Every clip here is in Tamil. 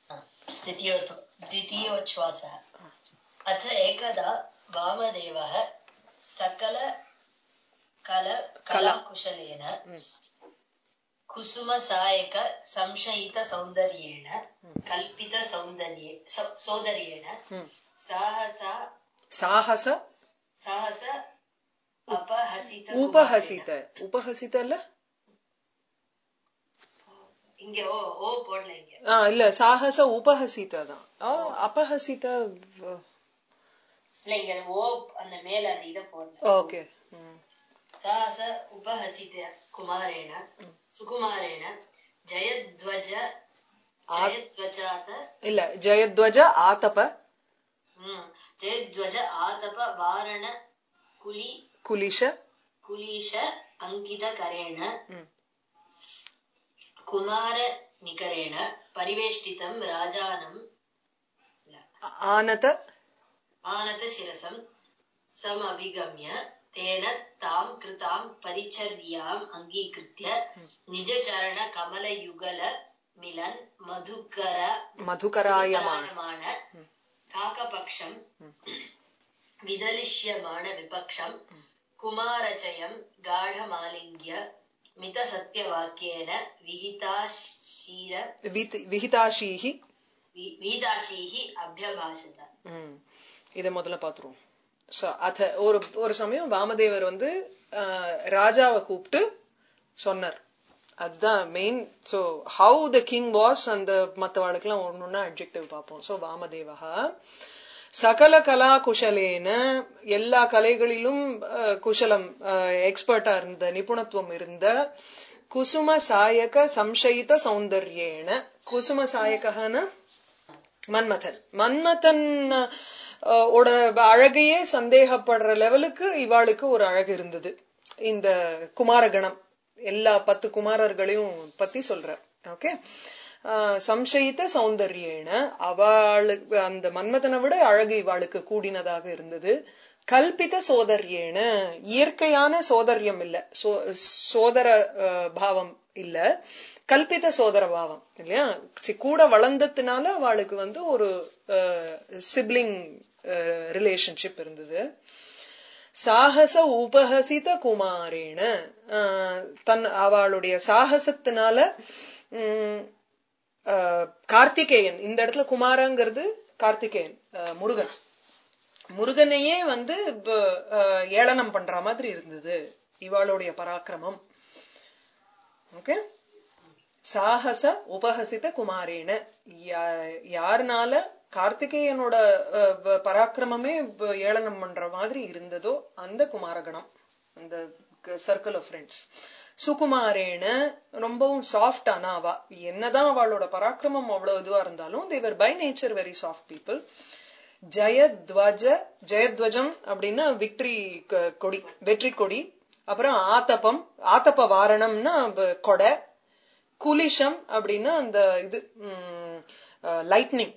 द्वितीयो द्वितीयोच्छ्वासः अथ एकदा वामदेवः सकल कल कलाकुशलेन कुसुमसायक संशयितसौन्दर्येण कल्पितसौन्दर्ये सौ- सौन्दर्येण ம். साहसा சாகச साहस अपहसित உபஹசித உபஹசிதல்ல இங்க ஓ ஓ போடல இங்க ஆ இல்ல சாகச உபஹசித தான் ஆ, அபஹசித இல்ல இங்க ஓ அந்த மேல அந்த இத போடல ஓகே साहस उपहसित कुमारेण सुकुमारेण जयध्वज जयध्वजात இல்ல ஜெயத்வஜ ஆதப हम्म, जयध्वज आतप वारण कुलि குலிஷ कुलीश अङ्कितकरेण ம். कुमारनिकरेण परिवेष्टितं राजानम् ஆனத आनतशिरसं समभिगम्य तेन तां कृतां परिचर्याम् अङ्गीकृत्य निजचरणकमलयुगल मिलन् मधुकर மதுகராயமான विदायमान काकपक्षं विदलिष्यमाण विपक्षं कुमारचयं गाढमालिङ्ग्य मितसत्यवाक्येन विहिताशीर வித்- விகிதாஷீஹி वि- विहिताशीः अभ्यभाषत ம். இத முதல்ல பாத்துருவோம் சோ அத ஒரு ஒரு சமயம் வாமதேவர் வந்து ஆஹ், ராஜாவை கூப்பிட்டு சொன்னார் அதுதான் main so how the king was அந்த மத்தவாளுக்கெல்லாம் ஒன்னொன்னா அட்ஜெக்டிவ் பார்ப்போம் சோ வாமதேவா சகல கலா குஷலேன எல்லா கலைகளிலும் அஹ், குஷலம் எக்ஸ்பர்ட்டா இருந்த நிபுணத்துவம் இருந்த குசும சாயக சம்சயித சௌந்தர்யேன குசும சாயகன மன்மதன் மன்மதன் அஹ், ஓட அழகையே சந்தேகப்படுற லெவலுக்கு இவாளுக்கு ஒரு அழகு இருந்தது இந்த குமாரகணம் எல்லா பத்து குமாரர்களையும் பத்தி சொல்ற ஓகே சம்சயித்த சௌந்தர்யேன அவளுக்கு அந்த மன்மதனை விட அழகு இவாளுக்கு கூடினதாக இருந்தது கல்பித சோதர்யேன இயற்கையான சோதர்யம் இல்ல சோ- சோதர அஹ், பாவம் இல்ல கல்பித சோதர பாவம் இல்லையா சி, கூட வளர்ந்ததுனால அவளுக்கு வந்து ஒரு சிப்ளிங் ரிலேஷன்ஷிப் இருந்தது சாகச உபஹசித குமாரேன ஆஹ், தன் அவளுடைய சாகசத்தினால உம், ஆஹ், கார்த்திகேயன் இந்த இடத்துல குமாரங்கிறது கார்த்திகேயன் ஆஹ், முருகன் முருகனையே வந்து இப்ப, ஆஹ், ஏளனம் பண்ற மாதிரி இருந்தது இவாளுடைய பராக்கிரமம் ஓகே சாகச உபஹசித குமாரேன யா- யாருனால கார்த்திகேயனோட அஹ், ப- பராக்கிரமமே ப- ஏளனம் பண்ற மாதிரி இருந்ததோ அந்த குமாரகணம் அந்த சர்க்கிள் ஆஃப் ஃப்ரெண்ட்ஸ் சுகுமாரேன ரொம்பவும் சாஃப்ட் ஆனா அவ என்னதான் அவளோட பராக்கிரமம் அவ்வளவு இதுவா இருந்தாலும் they were by nature very soft people ஜெயத்வஜ ஜெயத்வஜம் அப்படின்னா விக்டரி கொடி வெற்றி கொடி அப்புறம் ஆத்தப்பம் ஆத்தப்ப வாரணம்னா ப- கொடை குலிஷம் அப்படின்னா அந்த இது லைட்னிங்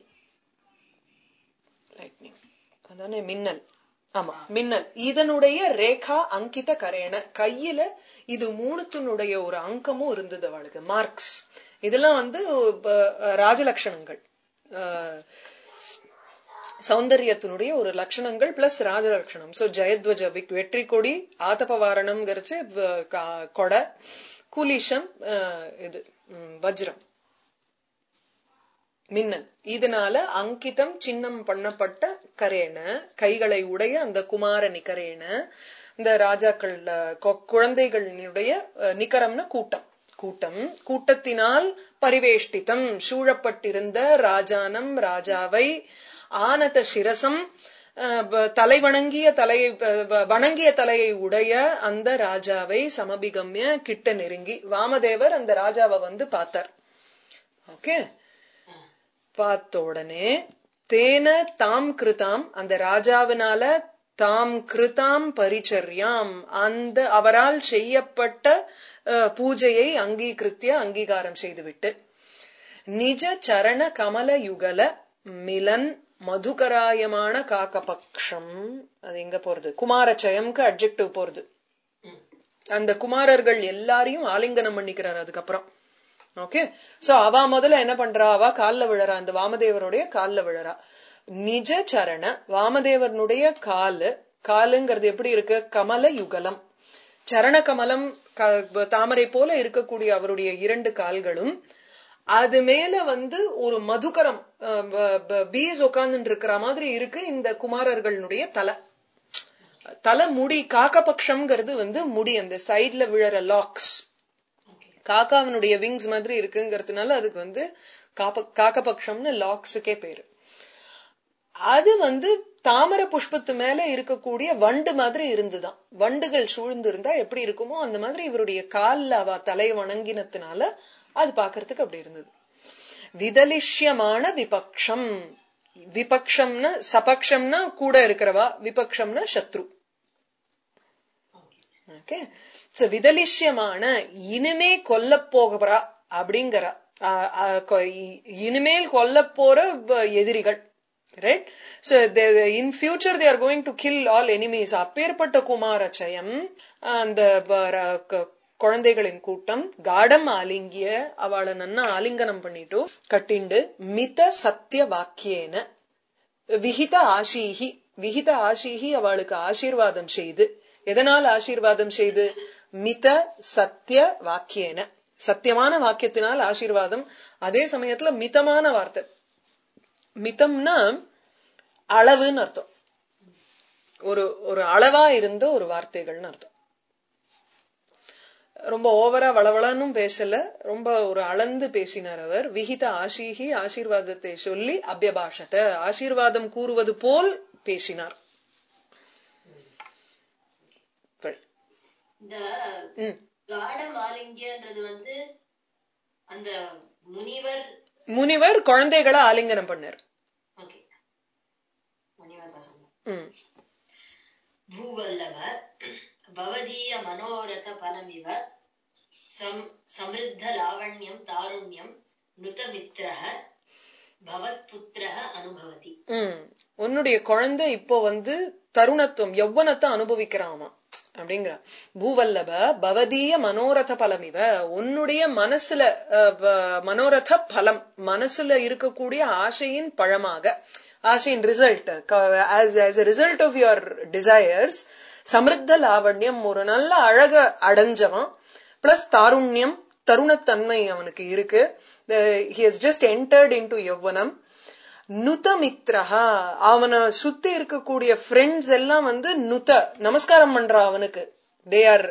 லைட்னிங் அதானே மின்னல் ஆமா மின்னல் இதனுடைய ரேகா அங்கித கரேன கையில இது மூணுத்தினுடைய ஒரு அங்கமும் இருந்தது அவளுக்கு மார்க்ஸ் இதெல்லாம் வந்து ப- ராஜலட்சணங்கள் அஹ், சௌந்தரியத்தினுடைய ஒரு லட்சணங்கள் பிளஸ் ராஜலட்சணம் சோ ஜெயத்வஜ விக்- வெற்றி கொடி ஆதபவாரணம்ங்கிறச்சு வ- கா- கொடை குலிஷம் அஹ், இது ம், வஜ்ரம் மின்னல் இதனால அங்கிதம் சின்னம் பண்ணப்பட்ட கரேன கைகளை உடைய அந்த குமார நிகரேன இந்த ராஜாக்கள் அஹ், கொ- குழந்தைகளினுடைய அஹ், நிகரம்னு கூட்டம் கூட்டம் கூட்டத்தினால் பரிவேஷ்டிதம் சூழப்பட்டிருந்த ராஜானம் ராஜாவை ஆனத சிரசம் அஹ், வ- தலை வணங்கிய தலையை வ- வ- வணங்கிய தலையை உடைய அந்த ராஜாவை சமபிகம்ய கிட்ட நெருங்கி வாமதேவர் அந்த ராஜாவை வந்து பார்த்தார் ஓகே பார்த்த உடனே தேன தாம் கிருதாம் அந்த ராஜாவினால தாம் கிருதாம் பரிச்சர்யாம் அந்த அவரால் செய்யப்பட்ட அஹ், பூஜையை அங்கீகிருத்திய அங்கீகாரம் செய்துவிட்டு நிஜ சரண கமல யுகல மிலன் மதுகராயமான காக்கபக்ஷம் அது எங்க போறது குமாரச்சயம்க்கு அட்ஜெக்டிவ் போறது அந்த குமாரர்கள் எல்லாரையும் ஆலிங்கனம் பண்ணிக்கிறார் அதுக்கப்புறம் ஓகே சோ அவ முதல்ல என்ன பண்றா அவ கால்ல விழறா அந்த வாமதேவருடைய கால்ல விழறா நிஜ சரண வாமதேவனுடைய காலு காலுங்கிறது எப்படி இருக்கு கமல யுகலம் சரண கமலம் க- தாமரை போல இருக்கக்கூடிய அவருடைய இரண்டு கால்களும் அது மேல வந்து ஒரு மதுகரம் பீஸ் உட்கார்ந்து இருக்கிற மாதிரி இருக்கு இந்த குமாரர்களுடைய தலை தலை முடி காக்கபக்ஷம்ங்கிறது வந்து முடி அந்த சைடுல விழற லாக்ஸ் காக்காவினுடைய விங்ஸ் மாதிரி இருக்குங்கிறதுனால அதுக்கு வந்து காப்ப காக்கபக்ஷம்னு லாக்ஸுக்கே பேரு அது வந்து தாமரை புஷ்பத்து மேல இருக்கக்கூடிய வண்டு மாதிரி இருந்துதான் வண்டுகள் சூழ்ந்து இருந்தா எப்படி இருக்குமோ அந்த மாதிரி இவருடைய கால்ல அவ தலை வணங்கினத்தினால அது பாக்குறதுக்கு அப்படி இருந்தது விதலிஷ்யமான விபக்ஷம் விபக்ஷம்னா சபக்ஷம்னா கூட இருக்கிறவா விபக்ஷம்னா சத்ரு ஓகே சோ விதலிஷ்யமான இனிமே கொல்ல போகிறா அப்படிங்கிறா ஆஹ் ஆஹ் கொ- இ- இனிமேல் கொல்ல போற வ- எதிரிகள் right so in future they are going to kill all enemies அப்பேற்பட்ட குமாரச்சயம் அந்த வ- ர- க- குழந்தைகளின் கூட்டம் காடம் ஆலிங்கிய அவளை நன்னா ஆலிங்கனம் பண்ணிட்டு கட்டிண்டு மித சத்திய வாக்கியேன விகித ஆசீஹி விகித ஆசீஹி அவளுக்கு ஆசீர்வாதம் செய்து எதனால் ஆசீர்வாதம் செய்து மித சத்திய வாக்கியேன சத்தியமான வாக்கியத்தினால் ஆசீர்வாதம் அதே சமயத்துல மிதமான வார்த்தை மிதம்னா அளவுன்னு அர்த்தம் ஒரு ஒரு அளவா இருந்த ஒரு வார்த்தைகள்னு அர்த்தம் ரொம்ப ஓவரா வளவளன்னும் பேசல ரொம்ப ஒரு அளந்து பேசினார் அவர் விகித ஆசீகி ஆசீர்வாதத்தை சொல்லி அபியபாஷத்தை ஆசீர்வாதம் கூறுவது போல் பேசினார் சரி. இந்த ம். காட மாலிங்கியன்றது வந்து அந்த முனிவர் முனிவர் குழந்தைகளை ஆலிங்கனம் பண்ணார் ஓகே முனிவர் பசங்க ம். भूवल्लभ भवदीय मनोरथ फलमिव सम् समृद्ध लावण्यं तारुण्यं नुतमित्रः भवत्पुत्रः अनुभवति ம். உன்னுடைய குழந்தை இப்போ வந்து தருணத்துவம் யௌவனத்தை அனுபவிக்கிறாமா அப்படிங்கிற பூவல்லப பவதீய மனோரத பலம் இவ உன்னுடைய மனசுல அஹ், ப- மனோரத பலம் மனசுல இருக்கக்கூடிய ஆசையின் பழமாக ஆசையின் result as as a result of your desires சமிருத்த லாவண்யம் ஒரு நல்ல அழக அடைஞ்சவன் பிளஸ் தாருண்யம் தருணத்தன்மை அவனுக்கு இருக்கு he has just entered into yauvanam நுதமித்ரஹா அவனை சுத்தி இருக்கக்கூடிய ஃப்ரெண்ட்ஸ் எல்லாம் வந்து நுத நமஸ்காரம் பண்றா அவனுக்கு தே ஆர்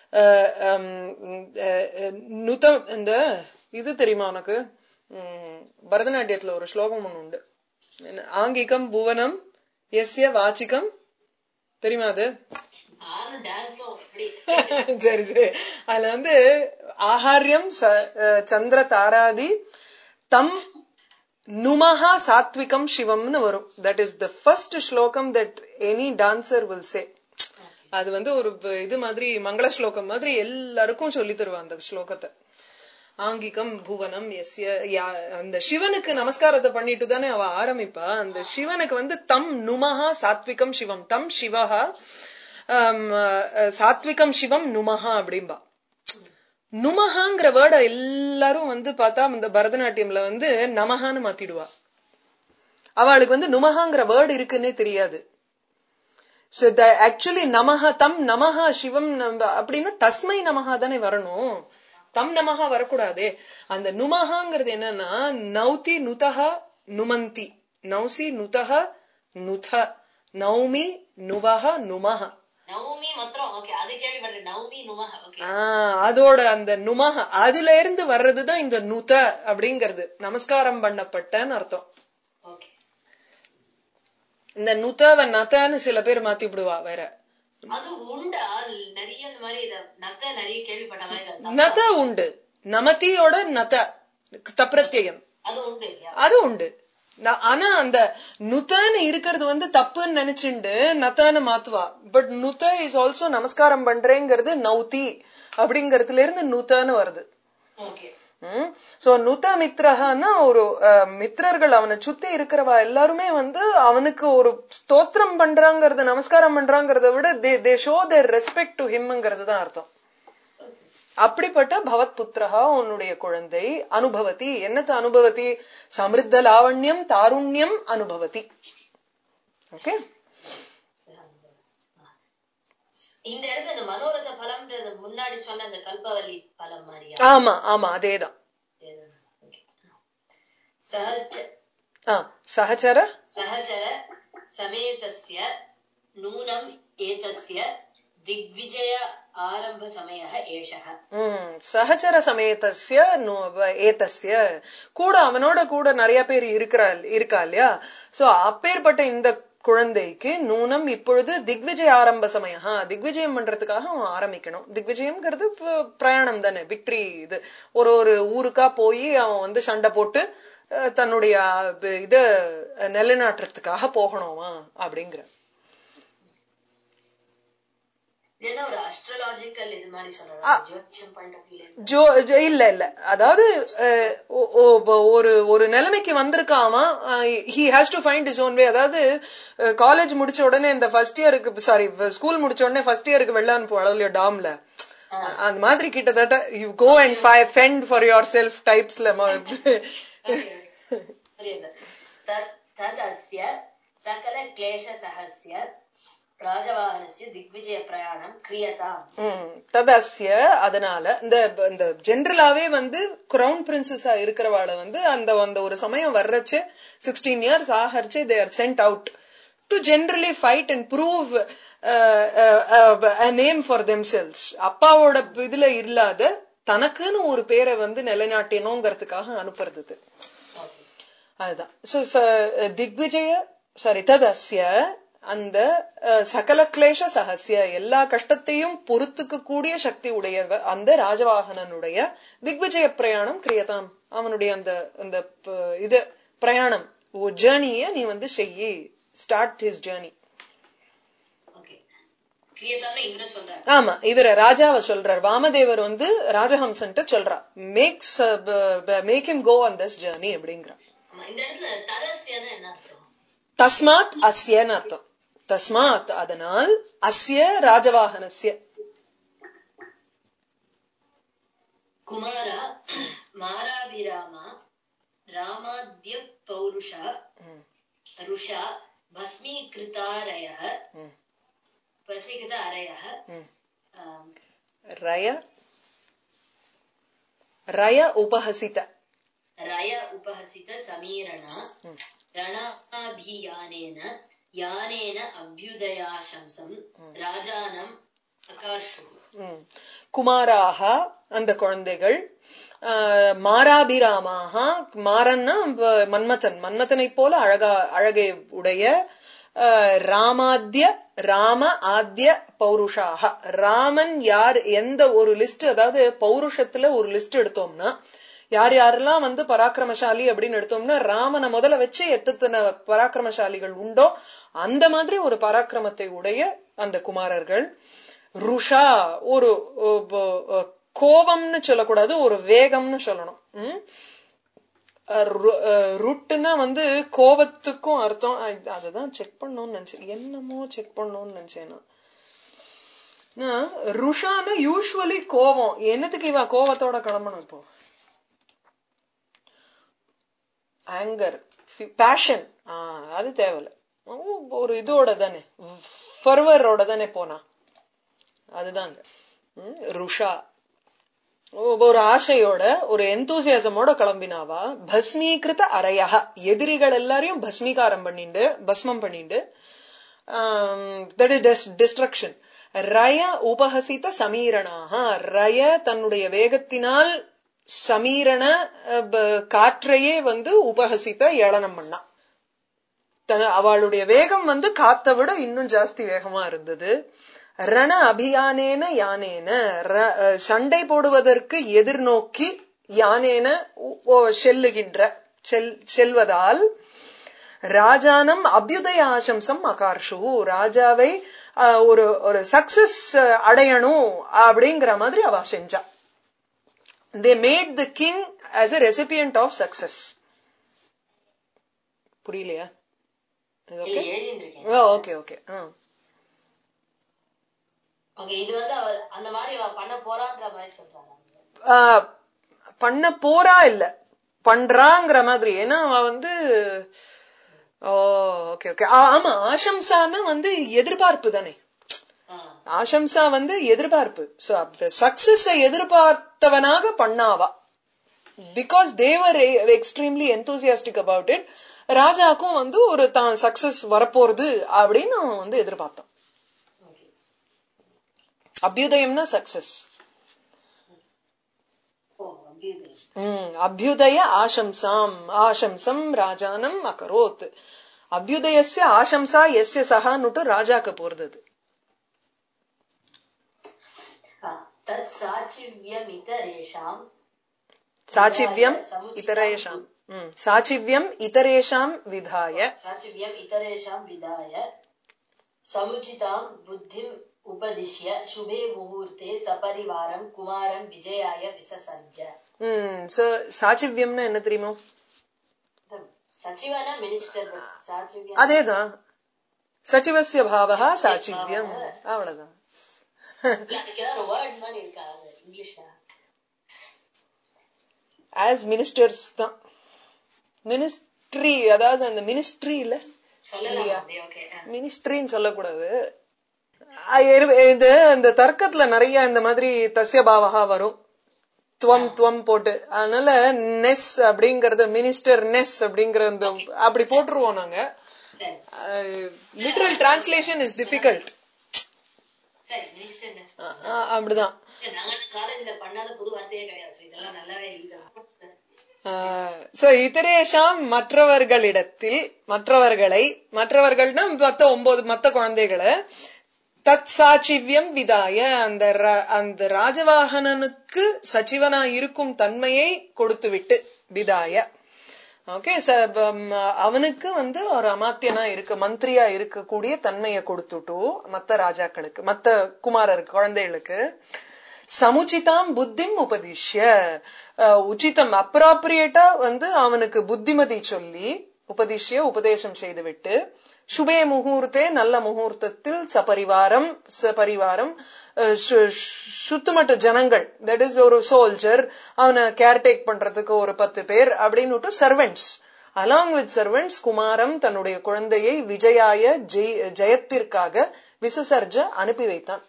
நுத இந்த இது தெரியுமா உனக்கு உம், பரதநாட்டியத்துல ஒரு ஸ்லோகம் ஒண்ணு உண்டு என்ன, ஆங்கிகம் புவனம் எஸ்ய வாச்சிகம் தெரியுமா அது நானும் டான்ஸும் அப்படி சரி சரி அதுல வந்து ஆகாரியம் ச- அஹ் சந்திர தாராதி தம் நுமஹா சாத்விகம் சிவம்னு வரும் that is the first slokam that any dancer will say அது வந்து ஒரு ப- இது மாதிரி மங்கள ஸ்லோகம் மாதிரி எல்லாருக்கும் சொல்லி தருவா அந்த ஸ்லோகத்தை ஆங்கிகம் புவனம் எஸ்ய யா- அந்த சிவனுக்கு நமஸ்காரத்தை பண்ணிட்டு தானே அவ ஆரம்பிப்பா அந்த சிவனுக்கு வந்து தம் நுமஹா சாத்விகம் சிவம் தம் சிவஹா ஆம், அஹ், சாத்விகம் சிவம் நுமஹா அப்படிம்பா நுமஹாங்கிற வேர்ட எல்லாரும் வந்து பார்த்தா இந்த பரதநாட்டியம்ல வந்து நமஹான்னு மாத்திடுவா அவளுக்கு வந்து நுமஹாங்கிற வேர்டு இருக்குன்னே தெரியாது So the actually நமஹ தம் நமஹ சிவம் நம்ம- அப்படின்னா தஸ்மை நமஹா தானே வரணும் தம் நமஹா வரக்கூடாதே அந்த நுமஹாங்கிறது என்னன்னா நௌதி நுதஹ நுமந்தி நௌசி நுதஹ நுத நௌமி நுவஹ நுமஹ நவமி மாத்திரம் ஓகே அது கேள்விப்பட்டேன் நவமி நுமஹ ஓகே ஆஹ் அதோட அந்த நுமஹ அதுல இருந்து வர்றதுதான் இந்த நுத அப்படிங்கிறது நமஸ்காரம் பண்ணப்பட்டன்னு அர்த்தம் ஓகே இந்த நுதவ நதன்னு சில பேர் மாத்தி விடுவா வேற அது உண்டா நிறைய இந்த மாதிரி இத நத்த நிறைய கேள்விப்பட்ட மாதிரி இருக்கு. நத உண்டு நமதியோட நத தப்பிரத்தியம் அது உண்டு இல்லையா அது உண்டு ந- ஆனா அந்த நுதன்னு இருக்கிறது வந்து தப்புன்னு நினைச்சுண்டு நத்தன்னு மாத்துவா but nuta is also namaskaram பண்றேங்கிறது நௌதி அப்படிங்கறதுல இருந்து நுதன்னு வருது ஓகே சோ நுத மித்ரஹன்னா ஒரு அஹ், மித்ரர்கள் அவனை சுத்தி இருக்கிறவா எல்லாருமே வந்து அவனுக்கு ஒரு ஸ்தோத்திரம் பண்றாங்கிறது நமஸ்காரம் பண்றாங்கிறத விட they they show their respect to ஹிம்ங்கிறது தான் அர்த்தம் அப்படிப்பட்ட பவத் புத்திரஹா உன்னுடைய குழந்தை அனுபவதி என்னத்து அனுபவதி சமிருத்த லாவண்யம் தாருண்யம் அனுபவதி ஓகே இந்த இடத்துல இந்த மனோரத பலம்ன்றது முன்னாடி சொன்ன அந்த கல்பவல்லி பலம் மாதிரியா ஆமா ஆமா அதேதான் Okay. சஹஜ ஆ சஹச்சர सहचर समेतस्य नूनम् एतस्य दिग्विजय आरम्भसमयः एषः ம் சஹச்சர சமேதஸ்ய நு- ஏதஸ்ய கூட அவனோட கூட நிறைய பேர் இருக்கிறா இருக்கா இல்லையா சோ அப்பேற்பட்ட இந்த குழந்தைக்கு நூனம் இப்பொழுது திக்விஜய ஆரம்ப சமயம் திக்விஜயம் பண்றதுக்காக அவன் ஆரம்பிக்கணும் திக்விஜயம்ங்கிறது ப- பிரயாணம் தானே விக்டரி இது ஒரு ஒரு ஊருக்கா போய் அவன் வந்து சண்டை போட்டு அஹ், தன்னுடைய அஹ், இத நிலைநாட்டுறதுக்காக போகணுமா அப்படிங்கிற இது என்ன ஒரு அஸ்ட்ராலாஜிக்கல் இது மாதிரி சொல்றாங்க ஜோதிஷம் பாயிண்ட் ஆஃப் வியூல ஜோ ஜோ- இல்ல இல்ல அதாவது அஹ், ஒ- ஒ- ஒ- ஒரு ஒரு நிலைமைக்கு வந்திருக்காம he has to find his own way அதாவது காலேஜ் முடிச்ச உடனே இந்த ஃபர்ஸ்ட் இயருக்கு சாரி ஸ்கூல் முடிச்ச உடனே ஃபர்ஸ்ட் இயருக்கு வெளில அனுப்புவாங்க இல்லையா டாம்ல அந்த மாதிரி கிட்டத்தட்ட you go and fend for yourself டைப்ஸ்ல புரியுது தத் ததஸ்ய சகல கிளேஷசகஸ்ய ராஜவாகனஸ்ய திக்விஜய பிரயாணம் கிரியதாம் ம், ததஸ்ய அதனால இந்த இந்த ஜென்ரலாவே வந்து கிரவுன் பிரின்சஸா இருக்கிறவாள வந்து அந்த அந்த ஒரு சமயம் வர்றச்சு சிக்ஸ்டீன் இயர்ஸ் ஆகறச்சு they are sent out to generally fight and prove name for themselves அப்பாவோட இதுல இல்லாத தனக்குன்னு ஒரு பேரை வந்து நிலைநாட்டணுங்கிறதுக்காக அனுப்புறது இது. ஓகே அதுதான் சோ திக்விஜய சாரி ததஸ்ய அந்த அஹ், சகல கிளேஷ சகசிய எல்லா கஷ்டத்தையும் பொறுத்துக்க கூடிய சக்தி உடையவ அந்த ராஜவாகனனுடைய திக்விஜய பிரயாணம் கிரியதாம் அவனுடைய அந்த அந்த ப- இது பிரயாணம் ஜேர்னிய நீ வந்து செய்யி ஸ்டார்ட் ஹிஸ் ஜேர்னி ஓகே கிரியதாம்னு இவரே சொல்றாரு ஆமா இவர ராஜாவை சொல்றார் வாமதேவர் வந்து ராஜஹம்சன்ட்ட சொல்றா makes make him go on this journey அப்படிங்கிறார் ஆமா இந்த இடத்துல ததஸ்யன்னு என்ன அர்த்தம் தஸ்மாத் அஸ்யன்னு அர்த்தம் தஸ்மாத் அதனால் அஸ்ய ராஜவாகனஸ்ய குமார மாராபிராம ராமாத்ய பௌருஷ ருஷா பஸ்மீகிருதாரய ம், பஸ்மீகிருத அரய ம். ரய ரய உபஹசித ரய உபஹசித சமீரண ரணாபியானேன யானேன அபியுதயாசம்சம் ராஜானம் அகார்ஷு ம். குமாராக அந்த குழந்தைகள் ஆஹ், மாராபிராமாக மாரன்னா வ- மன்மதன் மன்மதனைப் போல அழகா அழகை உடைய ஆஹ், ராமாத்ய ராம ஆத்ய பௌருஷாக ராமன் யார் எந்த ஒரு லிஸ்ட் அதாவது பௌருஷத்துல ஒரு லிஸ்ட் எடுத்தோம்னா யார் யாரெல்லாம் வந்து பராக்கிரமசாலி அப்படின்னு எடுத்தோம்னா ராமனை முதல்ல வச்சு எத்தனை பராக்கிரமசாலிகள் உண்டோ அந்த மாதிரி ஒரு பராக்கிரமத்தை உடைய அந்த குமாரர்கள் ருஷா ஒரு ஒ, ப- அ, கோபம்னு சொல்லக்கூடாது ஒரு வேகம்னு சொல்லணும் ம்? அ, ரு- அ, ருட்டுன்னா வந்து கோபத்துக்கும் அர்த்தம் அ, அதுதான் செக் பண்ணணும்னு நினைச்சேன் என்னமோ செக் பண்ணணும்னு நினைச்சேன் நான். நான் ருஷான்னு யூஸ்வலி கோபம் என்னத்துக்கு இவ கோபத்தோட கிளம்பணும் இப்போ ஆங்கர் பேஷன் அது தேவையில்ல ஓ, ஒரு இதோட தானே ஃபர்வரோட தானே போனா அதுதாங்க ம், ருஷா ஓ, ஒரு ஆசையோட ஒரு எந்தூசியாசமோட கிளம்பினாவா பஸ்மீகிருத அரையா எதிரிகள் எல்லாரையும் பஸ்மீகாரம் பண்ணிண்டு பஸ்மம் பண்ணிண்டு தட் இஸ் டிஸ்ட்ரக்ஷன் ரய உபஹசித சமீரணாக ரய தன்னுடைய வேகத்தினால் சமீரண அஹ், ப- காற்றையே வந்து உபஹசித்த ஏளனம் பண்ணா தன- அவளுடைய வேகம் வந்து காத்தை விட இன்னும் ஜாஸ்தி வேகமா இருந்தது ரண அபியானேன யானேன ர- அஹ், சண்டை போடுவதற்கு எதிர்நோக்கி யானேன உ- ஓ- செல்லுகின்ற செல் செல்வதால் ராஜானம் அபியுதய ஆசம்சம் அகார்ஷு ராஜாவை அஹ், ஒரு ஒரு சக்சஸ் அடையணும் அப்படிங்கிற மாதிரி அவ செஞ்சா they made the king as a recipient of success புரியலையா இல்ல எழுதிட்டு இருக்கேன் ஓகே ஓகே ஓகே இது வந்து அவர் அந்த மாதிரி அவ பண்ண போறான்ற மாதிரி சொல்றாங்க ஆஹ் பண்ண போறா இல்ல பண்றாங்கிற மாதிரி ஏன்னா அவ வந்து ஓ ஓகே ஓகே ஆமா ஆசம்சான்னா வந்து எதிர்பார்ப்பு தானே ஆஹ் ஆசம்சா வந்து எதிர்பார்ப்பு சோ அந்த சக்சஸ் எதிர்பார்த்தவனாக பண்ணாவா because they were extremely enthusiastic about it ராஜாக்கும் வந்து ஒரு தான் சக்சஸ் வரப்போறது அப்படின்னு அவன் வந்து எதிர்பார்த்தான் ஓகே அபியுதயம்னா சக்சஸ் ஓ அப்படி இது ம் அபியுதய ஆசம்சாம் ஆசம்சம் ராஜானம் அகரோத் அபியுதயஸ்ய ஆசம்சா எஸ்ய சகான்னுட்டு ராஜாக்கு போறது அது. தத் சாட்சிவ்யம் இதரேஷாம் சாச்சிவ்யம் சமுச்சிதம் இதரேஷாம் ம் சாச்சிவ்யம் இதரேஷாம் விதாய சாட்சிவ்யம் இதரேஷாம் விதாய சமுச்சிதாம் புத்திம் உபதிஷ்ய சுபே முகூர்த்தே சபரிவாரம் குமாரம் விஜயாய விசசர்ஜ ம் சோ சாச்சிவ்யம்னா என்ன தெரியுமோ சச்சிவனா மினிஸ்டர் சாட்சிவ்யம் அதேதான் சச்சிவசிய பாவகா சாச்சிவ்யம் அவ்வளவுதான் அதுக்கு ஏதாவது வேர்ட் மாதிரி இருக்கா அது இங்கிலீஷ்ல ஆஸ் மினிஸ்டர்ஸ் தான் மினிஸ்ட்ரி அதாவது அந்த மினிஸ்ட்ரி இல்ல சொல்லலாம் அப்படியே ஓகே மினிஸ்ட்ரின்னு சொல்லக்கூடாது அஹ் எரு- இது இந்த தர்க்கத்துல நிறைய இந்த மாதிரி தஸ்ய பாவகா வரும் துவம் துவம் போட்டு அதனால நெஸ் அப்படிங்கறது மினிஸ்டர் நெஸ் அப்படிங்கிற இந்த அப்படி போட்டுருவோம் நாங்க சரி லிட்ரல் டிரான்ஸ்லேஷன் இஸ் டிஃபிகல்ட் சரி மினிஸ்டர் அப்படிதான் நாங்க காலேஜ்ல பண்ணாத புது வார்த்தையே கிடையாது So இதெல்லாம் நல்லாவே எழுதுறோம் சோ இதரேஷாம் மற்றவர்களிடத்தில் மற்றவர்களை மற்றவர்கள்னா மத்த ஒன்பது மத்த குழந்தைகளை தத் சாட்சிவ்யம் விதாய அந்த ர- அந்த ராஜவாகனனுக்கு சச்சிவனா இருக்கும் தன்மையை கொடுத்து விட்டு விதாய ஓகே அவனுக்கு வந்து ஒரு அமாத்தியனா இருக்க மந்திரியா இருக்கக்கூடிய தன்மையை கொடுத்துட்டு மத்த ராஜாக்களுக்கு மத்த குமாரருக்கு குழந்தைகளுக்கு சமுச்சிதாம் புத்திம் உபதிஷ்ய அஹ், உச்சிதம் அப்ராப்ரியேட்டா வந்து அவனுக்கு புத்திமதி சொல்லி உபதிஷ்ய உபதேசம் செய்துவிட்டு சுபே முகூர்த்தே நல்ல முகூர்த்தத்தில் சபரிவாரம் சபரிவாரம் அஹ், சு- சுத்துமட்டு ஜனங்கள் தட் இஸ் ஒரு சோல்ஜர் அவனை கேர்டேக் பண்றதுக்கு ஒரு பத்து பேர் அப்படின்னு சர்வெண்ட்ஸ் அலாங் வித் சர்வெண்ட்ஸ் குமாரம் தன்னுடைய குழந்தையை விஜயாய ஜெய் ஜெயத்திற்காக விசசர்ஜ அனுப்பி வைத்தான்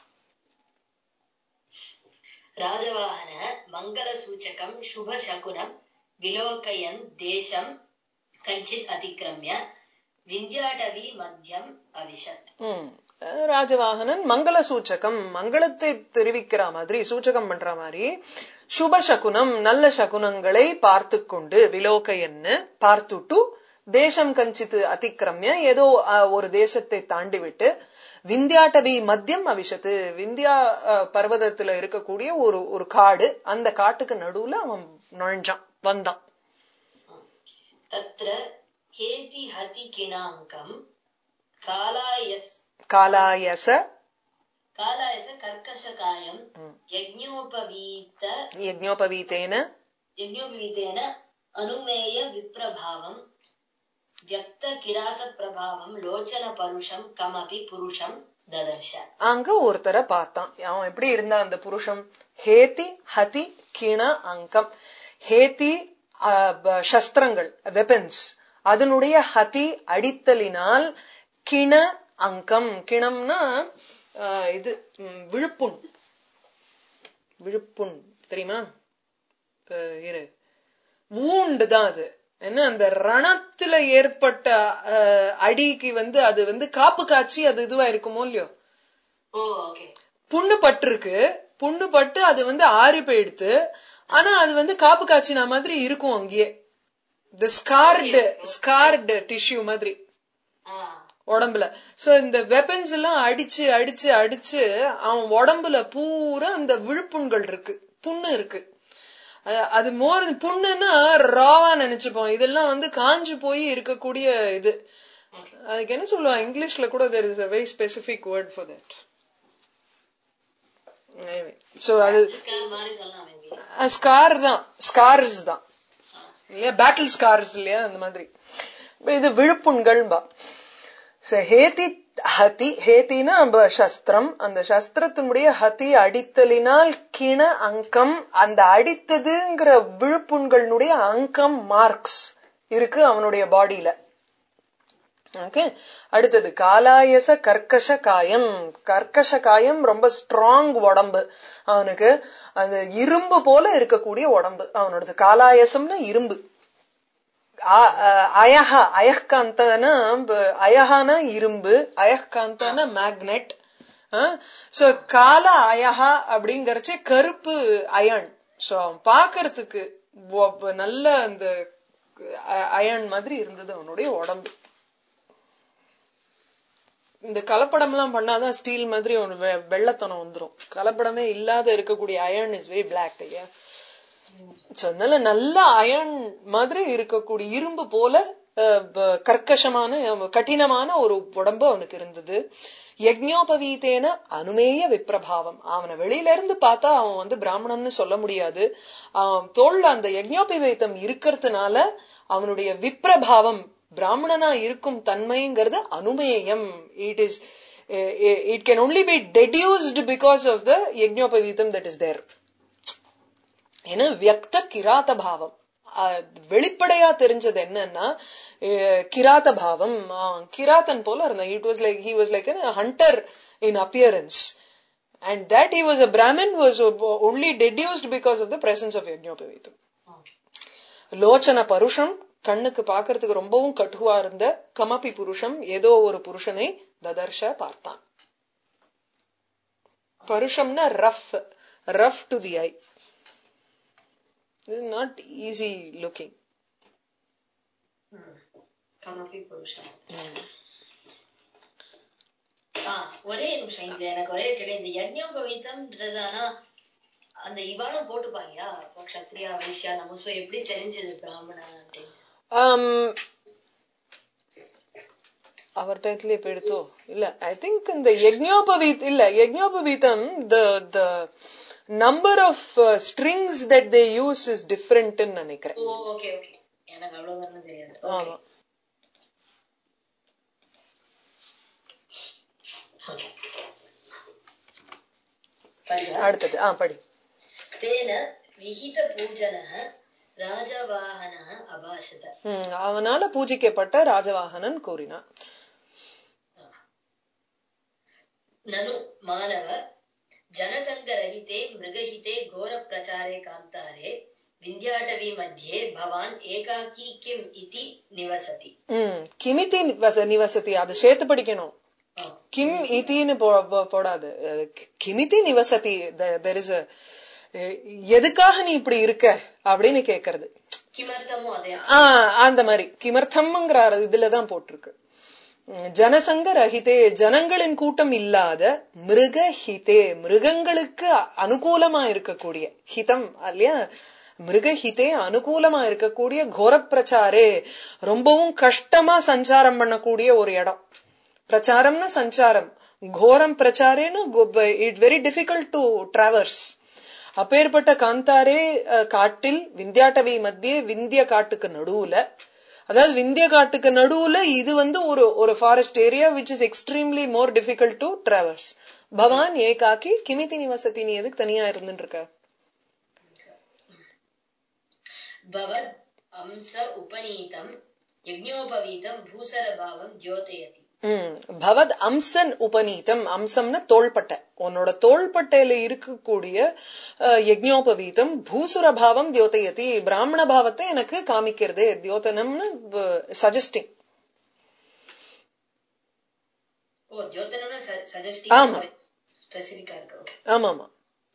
ராஜவாகன மங்கள சூச்சகம் சுப சகுனம் விலோகயன் தேசம் கஞ்சித் அதிக்கிரமிய விந்தியாடவி மத்தியம் அவிஷத் ம். ராஜவாகனன் மங்கள சூச்சகம் மங்களத்தை தெரிவிக்கிற மாதிரி சூச்சகம் பண்ற மாதிரி சுப சகுனம் நல்ல சகுனங்களை பார்த்து கொண்டு விலோகையன்னு பார்த்துட்டு தேசம் கஞ்சித்து அதிக்கிரமிய ஏதோ அஹ், ஒரு தேசத்தை தாண்டி விட்டு விந்தியாட்டவி மத்தியம் அவிஷத்து விந்தியா அஹ், பர்வதத்துல இருக்கக்கூடிய ஒரு ஒரு காடு அந்த காட்டுக்கு நடுவுல அவன் நுழைஞ்சான் வந்தான் தத்ர கேதி ஹதி கிணாங்கம் காலாயஸ் காலாயச காலாயச கர்க்கசகாயம் யஜ்ஞோபவீத யஜ்ஞோபவீத்தேன యజ్ఞోపవీతేన అనుమేయ విప్రభావం వ్యక్త కిరాత ప్రభావం లోచన పరుషం కమపి పురుషం దదర్శ அங்க ஒருத்தரை பார்த்தான் அவன் எப்படி இருந்தான் அந்த புருஷன் ஹேதி ஹதி கிண அங்கம் ஹேதி அஹ், ப- சஸ்திரங்கள் வெப்பன்ஸ் அதனுடைய ஹதி அடித்தலினால் கிண அங்கம் கிணம்னா அஹ், இது ம், விழுப்புண் விழுப்புண் தெரியுமா அஹ், இரு வூண்டு தான் அது என்ன அந்த ரணத்துல ஏற்பட்ட அஹ், அடிக்கு வந்து அது வந்து காப்பு காய்ச்சி அது இதுவா இருக்குமோ இல்லையோ ஓ ஓகே புண்ணு பட்டிருக்கு புண்ணு பட்டு அது வந்து ஆறி போயிடுத்து ஆனா அது வந்து காப்பு காய்ச்சினா மாதிரி இருக்கும் அங்கேயே இந்த ஸ்கார்டு ஸ்கார்டு டிஷ்யூ மாதிரி ஆ உடம்புல சோ இந்த வெப்பன்ஸ் எல்லாம் அடிச்சு அடிச்சு அடிச்சு அவன் உடம்புல பூரா அந்த விழுப்புண்கள் இருக்கு புண்ணு இருக்கு அஹ் அது மோர் புண்ணுன்னா ராவா நினைச்சுப்போம் இதெல்லாம் வந்து காஞ்சு போய் இருக்கக்கூடிய இது அதுக்கு என்ன சொல்லுவாங்க இங்கிலீஷ்ல கூட there is a very specific word for that so அது ஸ்கேன் மாதிரி சொல்லலாம் maybe. ஸ்கார் தான் ஸ்கார்ஸ் தான் இல்லையா பேட்டில் ஸ்கார்ஸ் இல்லையா அந்த மாதிரி இப்ப இது விழுப்புண்கள் பா ஹேதி ஹதி ஹேத்தினா ப- சஸ்திரம் அந்த சஸ்திரத்தினுடைய ஹதி அடித்தலினால் கிண அங்கம் அந்த அடித்ததுங்கிற விழுப்புண்களுடைய அங்கம் மார்க்ஸ் இருக்கு அவனுடைய பாடியில ஓகே அடுத்தது காலாயச கர்க்கஷ காயம் கர்க்கஷ காயம் ரொம்ப ஸ்ட்ராங் உடம்பு அவனுக்கு அந்த இரும்பு போல இருக்கக்கூடிய உடம்பு அவனோடது காலாயசம்னா இரும்பு ஆ- அ- அயஹா அயஹ்காந்தனா ப- அயஹானா இரும்பு அயஹ்காந்தனா மேக்னெட் சோ கால அயஹா அப்படிங்கறச்சே கருப்பு அயன் சோ அவன் பாக்குறதுக்கு ஒ- நல்ல அந்த அயன் மாதிரி இருந்தது அவனுடைய உடம்பு இந்த கலப்படம் எல்லாம் பண்ணாதான் ஸ்டீல் மாதிரி ஒரு வெ- வெள்ளைத்தனம் வந்துரும் கலப்படமே இல்லாத இருக்கக்கூடிய அயன் இஸ் வெரி பிளாக் ஐயா So, அதனால நல்ல அயன் மாதிரி இருக்கக்கூடிய இரும்பு போல அஹ், ப- கர்க்கசமான அஹ், கடினமான ஒரு உடம்பு அவனுக்கு இருந்தது யஜ்ஞோபவீத்தேன அனுமேய விப்ரபாவம் அவனை வெளியில இருந்து பார்த்தா அவன் வந்து பிராமணன்னு சொல்ல முடியாது அவன் தோல்ல அந்த யஜ்ஞோபவீத்தம் இருக்கிறதுனால அவனுடைய விப்ரபாவம் பிராமணனா இருக்கும் தன்மைங்கிறது அனுமேயம் it is it can only be deduced because of the yajnopavitam that is there ஏன்னா வியக்த கிராத பாவம் அஹ் வெளிப்படையா தெரிஞ்சது என்னன்னா அஹ் கிராத பாவம் அஹ் கிராத்தன் போல இருந்தான் it was like he was like hunter in appearance and that he was a Brahmin was only deduced because of the presence of yajnopavitam லோச்சன பருஷம் கண்ணுக்கு பார்க்கிறதுக்கு ரொம்பவும் கட்டுவா இருந்த கமபி புருஷம் ஏதோ ஒரு புருஷனை ததர்ஷ பார்த்தான் பருஷம்னா rough rough to the eye not easy looking கமபி புருஷன் ஆ, ஒரே நிமிஷம் இதுல எனக்கு ஒரே கேள்வி இந்த யஜ்ஞோபவீதம்ன்றது ஆனா அந்த இவாளும் போட்டுப்பாங்கயா இப்போ க்ஷத்ரியா வைஷ்யா நமசோ எப்படி தெரிஞ்சது பிராமணன் அப்படின்னு அவர் டயத்துல இப்ப எடுத்தோ இல்ல ஐ திங்க் இந்த யஜ்ஞோபவீத் இல்ல யஜ்ஞோபவீதம் the the number of strings that they use is டிஃப்ரெண்ட்னு நினைக்கிறேன் ஓ ஓகே ஓகே எனக்கு அவ்வளவுதான் தெரியாது ஆமா படியா அடுத்தது ஆ படி तेन विहितपूजनः राजवाहनः अभाषत ம், அவனால பூஜிக்கப்பட்ட ராஜவாகனன் கூறினான் ननु मानव जनसङ्गरहिते मृगहिते घोरप्रचारे कान्तारे विन्ध्याटवी मध्ये भवान् एकाकी किम् इति निवसति ம் கிமிதி வச நிவசதி அது சேர்த்து படிக்கணும் ஆ. கிம் இத்தின்னு போ- போ- போடாது அஹ் கிமிதி நிவசதி தெர் இஸ் எதுக்காக நீ இப்படி இருக்க அப்படின்னு கேக்குறது किमर्थमो अदे ஆ அந்த மாதிரி கிமர்த்தம்ங்கிற இதுலதான் போட்டிருக்கு உம், ஜனசங்க ரஹிதே ஜனங்களின் கூட்டம் இல்லாத மிருக ஹிதே மிருகங்களுக்கு அனுகூலமா இருக்கக்கூடிய ஹிதம் இல்லையா மிருக ஹிதே அனுகூலமா இருக்கக்கூடிய கோர பிரச்சாரே ரொம்பவும் கஷ்டமா சஞ்சாரம் பண்ணக்கூடிய ஒரு இடம் பிரச்சாரம்னா சஞ்சாரம் கோரம் பிரச்சாரேன்னு it very difficult to traverse அப்பேற்பட்ட காந்தாரே அஹ், காட்டில் விந்தியாட்டவி மத்தியே விந்திய காட்டுக்கு நடுவுல அதாவது விந்திய காட்டுக்கு நடுவுல இது வந்து ஒரு ஒரு forest area which is extremely more difficult to traverse பவான் ஏகாக்கி கிமிதி நிவசதி நீ எதுக்கு தனியா இருந்துட்டு இருக்க भवद् अंस उपनीतं यज्ञोपवीतं भूसरभावं द्योतयति ம் பவத் அம்சன் உபநீதம் அம்சம்னா தோள்பட்டை உன்னோட தோள்பட்டையில இருக்கக்கூடிய அஹ், யஜ்ஞோபவீதம் பூசுர பாவம் தியோதயதி பிராமண பாவத்தை எனக்கு காமிக்கிறது தியோதனம்னு சஜஸ்டிங் ஓ தியோதனம்னா சஜஸ்டி ஆமா. ஸ்பெசிபிக்கா இருக்கு ஓகே ஆமா ஆமா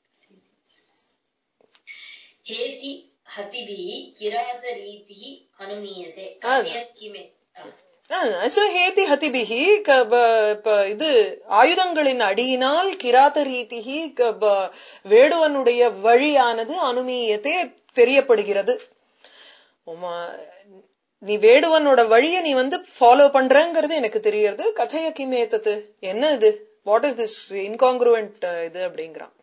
हेति हतिभिः किरातरीतिः अनुमीयते ஆ. कथयत् किमे आ, So, ஹேதி ஹதிபிகி க- ப- ப- இது ஆயுதங்களின் அடியினால் கிராத ரீதிகி க- ப- வேடுவனுடைய வழியானது அனுமீயத்தே தெரியப்படுகிறது உமா நீ வேடுவனோட வழிய நீ வந்து ஃபாலோ பண்றங்கிறது எனக்கு தெரியறது கதைய கிமேத்தது என்ன இது வாட் இஸ் திஸ் இன்காங்க்ருவன்ட் இது அப்படிங்கிறான்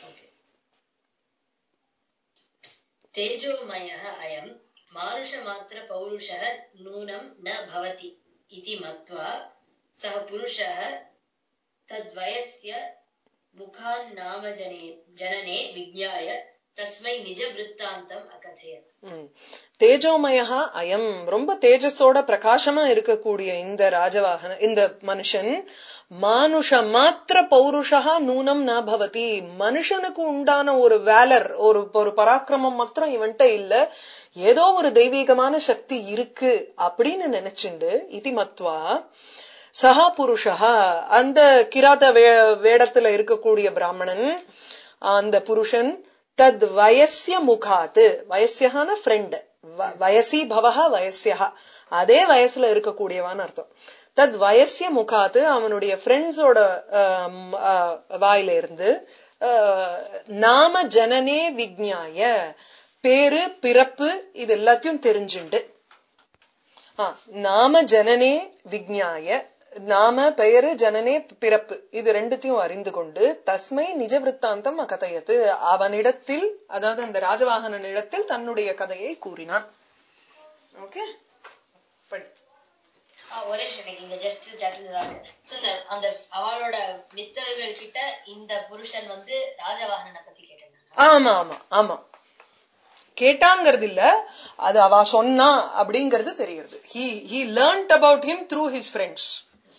तेजोमयः अयम् मानुषमात्रपौरुषः नूनं न भवति इति मत्वा सः पुरुषः तद्वयस्य मुखान् नाम जने जनने विज्ञाय तस्मै निजवृत्तान्तम् अकथयत् ம். தேஜோமயா அயம் ரொம்ப தேஜஸோட பிரகாசமா இருக்கக்கூடிய இந்த ராஜவாகன இந்த மனுஷன் மானுஷ மாத்திர பௌருஷா நூனம் ந பவதி மனுஷனுக்கு உண்டான ஒரு வேலர் ஒரு ஒரு பராக்கிரமம் மாத்திரம் இவன்ட்ட இல்ல ஏதோ ஒரு தெய்வீகமான சக்தி இருக்கு அப்படின்னு நினைச்சுண்டு இதி மத்வா சஹா புருஷா அந்த கிராத வே- வேடத்துல இருக்கக்கூடிய பிராமணன் அந்த புருஷன் தத் வயசிய முகாத்து வயசியகான ஃப்ரெண்ட் வயசி பவஹ வயசியா அதே வயசுல இருக்கக்கூடியவான்னு அர்த்தம் தத் வயசிய முகாத்து அவனுடைய ஃப்ரெண்ட்ஸோட வாயில இருந்து அஹ், நாம ஜனனே விக்ஞாய பேரு பிறப்பு இது எல்லாத்தையும் தெரிஞ்சுண்டு ஆ, நாம ஜனனே விக்ஞாய நாம பெயரு ஜனனே பிறப்பு இது ரெண்டுத்தையும் அறிந்து கொண்டு தஸ்மை நிஜ விற்த்தாந்தம் அகதையது அவனிடத்தில் அதாவது அந்த ராஜவாகனன் இடத்தில் தன்னுடைய கதையை கூறினான் ஓகே படி ஆ, ஒரே நிமிஷம் எனக்கு இங்க ஜஸ்ட் ஜட்ஜாக அந்த அவளோட மித்தர்கள் கிட்ட இந்த புருஷன் வந்து ராஜவாகனனை பத்தி கேட்டிருந்தாங்க ஆமா ஆமா ஆமா கேட்டாங்கிறது இல்ல அது அவ சொன்னா அப்படிங்கிறது தெரியுது he he learnt about him through his friends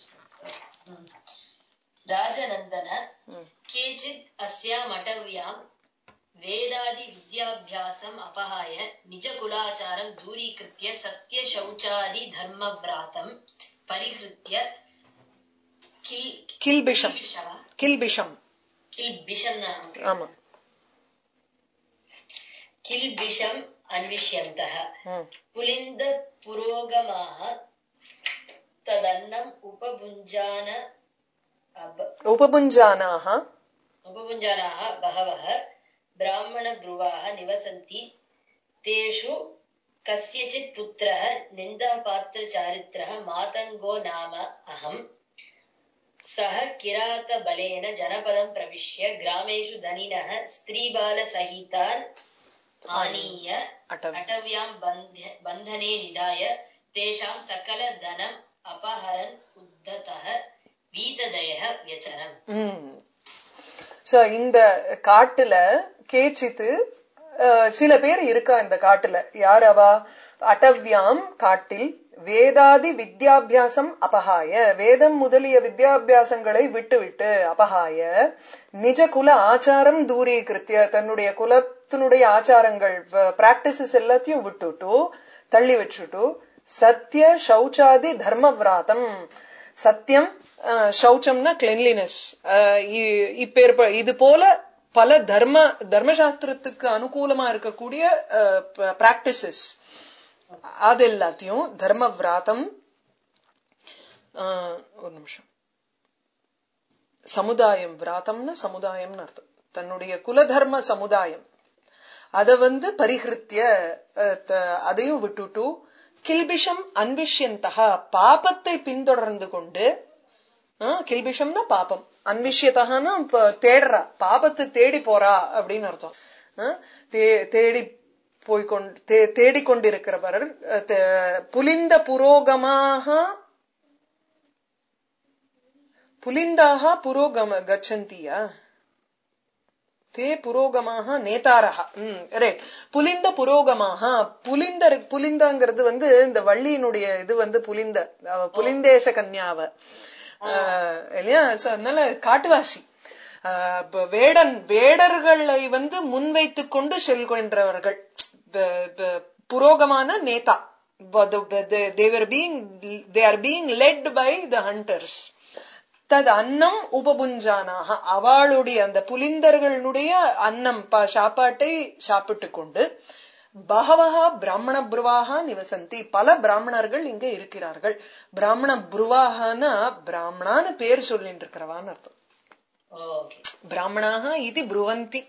राजनन्दन केचित् अस्याम् अटव्यां वेदादि विद्याभ्यासम् अपहाय निजकुलाचारं दूरीकृत्य सत्यशौचादि धर्मव्रातं परिहृत्य किल् கில்பிஷம் किल्बिषः கில்பிஷம் किल्बिषम् ஆமா किल्बिषम् अन्विष्यन्तः ம் पुलिन्दपुरोगमाः तदन्नम् उपभुञ्जान अब உபபுஞ்சானாக उपभुञ्जानाः बहवः ब्राह्मणब्रुवाः निवसन्ति तेषु कस्यचित् पुत्रः निन्दापात्रचारित्रः मातङ्गो नाम अहम् सः किरातबलेन जनपदं प्रविश्य ग्रामेषु धनिनः स्त्रीबालसहितान् आनीय அட்டவி अटव्यां बन्ध्य बन्धने निधाय तेषां सकलधनम् अपहरन् उद्धतः वीतदयः व्यचरम् ம் சோ இந்த காட்டுல கேச்சித்து அஹ், சில பேர் இருக்கா இந்த காட்டுல யார் அவா அட்டவ்யாம் காட்டில் வேதாதி வித்யாபியாசம் அபகாய வேதம் முதலிய வித்யாபியாசங்களை விட்டுவிட்டு அபகாய நிஜ குல ஆச்சாரம் தூரீகிருத்திய தன்னுடைய குலத்தினுடைய ஆச்சாரங்கள் பிராக்டிசஸ் எல்லாத்தையும் விட்டுட்டு தள்ளி வச்சுட்டு சத்திய சௌச்சாதி தர்மவிராதம் சத்தியம் அஹ், சௌச்சம்னா கிளென்லினஸ் இப்பேற்ப இது போல பல தர்ம தர்மசாஸ்திரத்துக்கு அனுகூலமா இருக்கக்கூடிய பிராக்டிசஸ் அது எல்லாத்தையும் தர்ம விராதம் அஹ், ஒரு நிமிஷம் சமுதாயம் விராதம்னா சமுதாயம்னு அர்த்தம் தன்னுடைய குலதர்ம சமுதாயம் அத வந்து பரிஹிருத்திய அஹ், த- அதையும் விட்டுட்டு கில்பிஷம் அன்விஷ்யந்தகா பாபத்தை பின்தொடர்ந்து கொண்டு ஆஹ், கில்பிஷம்னா பாபம் அன்விஷ்யத்தகான்னா இப்ப தேடுறா பாபத்தை தேடி போறா அப்படின்னு அர்த்தம் ஆஹ், தே- தேடி போய்கொண்டு தே- தேடிக்கொண்டிருக்கிறவர் அஹ், தே- புலிந்த புரோகமாக புலிந்தாக புரோகம கச்சந்தியா தே புரோகமாக நேதாரஹா ம் ரைட் புலிந்த புரோகமாக புலிந்த புலிந்தங்கிறது வந்து இந்த வள்ளியினுடைய இது வந்து புலிந்த அவ புலிந்தேச கன்யாவ ஆஹ், இல்லையா So, அதனால காட்டுவாசி ஆஹ், இப்ப வேடன் வேடர்களை வந்து முன்வைத்துக் கொண்டு செல்கின்றவர்கள் ப- ப- புரோகமான நேதா தேவர் being they are being led by the hunters தது அன்னம் உபபுஞ்சானாக அவளுடைய அந்த புலிந்தர்களுடைய அன்னம் ப- சாப்பாட்டை சாப்பிட்டு கொண்டு பகவஹா பிராமண புருவாக நிவசந்தி பல பிராமணர்கள் இங்க இருக்கிறார்கள் பிராமண புருவாகனா பிராமணான்னு பேர் சொல்லிட்டு இருக்கிறவான்னு அர்த்தம் ஓகே பிராமணாக இது புருவந்தி